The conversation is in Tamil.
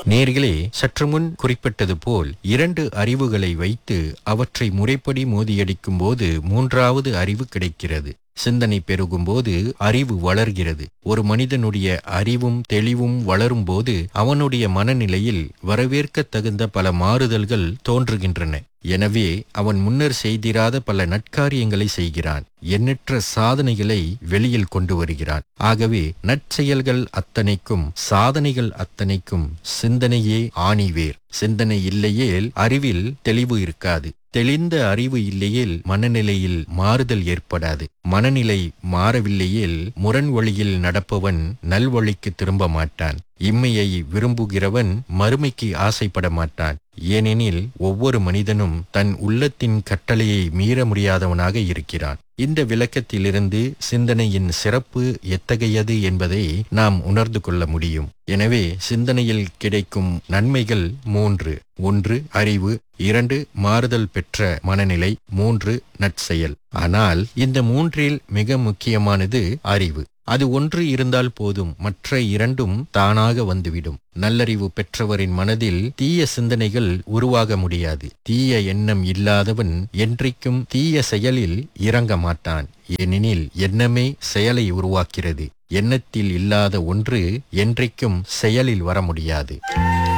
நேர்களே சற்று முன் குறிப்பிட்டது போல் இரண்டு அறிவுகளை வைத்து அவற்றை முறைப்படி மோதியடிக்கும் போது மூன்றாவது அறிவு கிடைக்கிறது சிந்தனை பெருகும்போது அறிவு வளர்கிறது ஒரு மனிதனுடைய அறிவும் தெளிவும் வளரும்போது அவனுடைய மனநிலையில் வரவேற்க தகுந்த பல மாறுதல்கள் தோன்றுகின்றன எனவே அவன் முன்னர் செய்திராத பல நற்காரியங்களை செய்கிறான் எண்ணற்ற சாதனைகளை வெளியில் கொண்டு வருகிறான் ஆகவே நற்செயல்கள் அத்தனைக்கும் சாதனைகள் அத்தனைக்கும் சிந்தனையே ஆணிவேர் சிந்தனை இல்லையேல் அறிவில் தெளிவு இருக்காது தெளிந்த அறிவு இல்லையேல் மனநிலையில் மாறுதல் ஏற்படாது மனநிலை மாறவில்லையேல் முரண் வழியில் நடப்பவன் நல்வழிக்கு திரும்ப மாட்டான் இம்மையை விரும்புகிறவன் மறுமைக்கு ஆசைப்பட மாட்டான் ஏனெனில் ஒவ்வொரு மனிதனும் தன் உள்ளத்தின் கட்டளையை மீற முடியாதவனாக இருக்கிறான் இந்த விளக்கத்திலிருந்து சிந்தனையின் சிறப்பு எத்தகையது என்பதை நாம் உணர்ந்து கொள்ள முடியும் எனவே சிந்தனையில் கிடைக்கும் நன்மைகள் மூன்று ஒன்று அறிவு இரண்டு மாறுதல் பெற்ற மனநிலை மூன்று நற்செயல் ஆனால் இந்த மூன்றில் மிக முக்கியமானது அறிவு அது ஒன்று இருந்தால் போதும் மற்ற இரண்டும் தானாக வந்துவிடும் நல்லறிவு பெற்றவரின் மனதில் தீய சிந்தனைகள் உருவாக முடியாது தீய எண்ணம் இல்லாதவன் என்றைக்கும் தீய செயலில் இறங்க மாட்டான் ஏனெனில் எண்ணமே செயலை உருவாக்கிறது எண்ணத்தில் இல்லாத ஒன்று என்றைக்கும் செயலில் வர முடியாது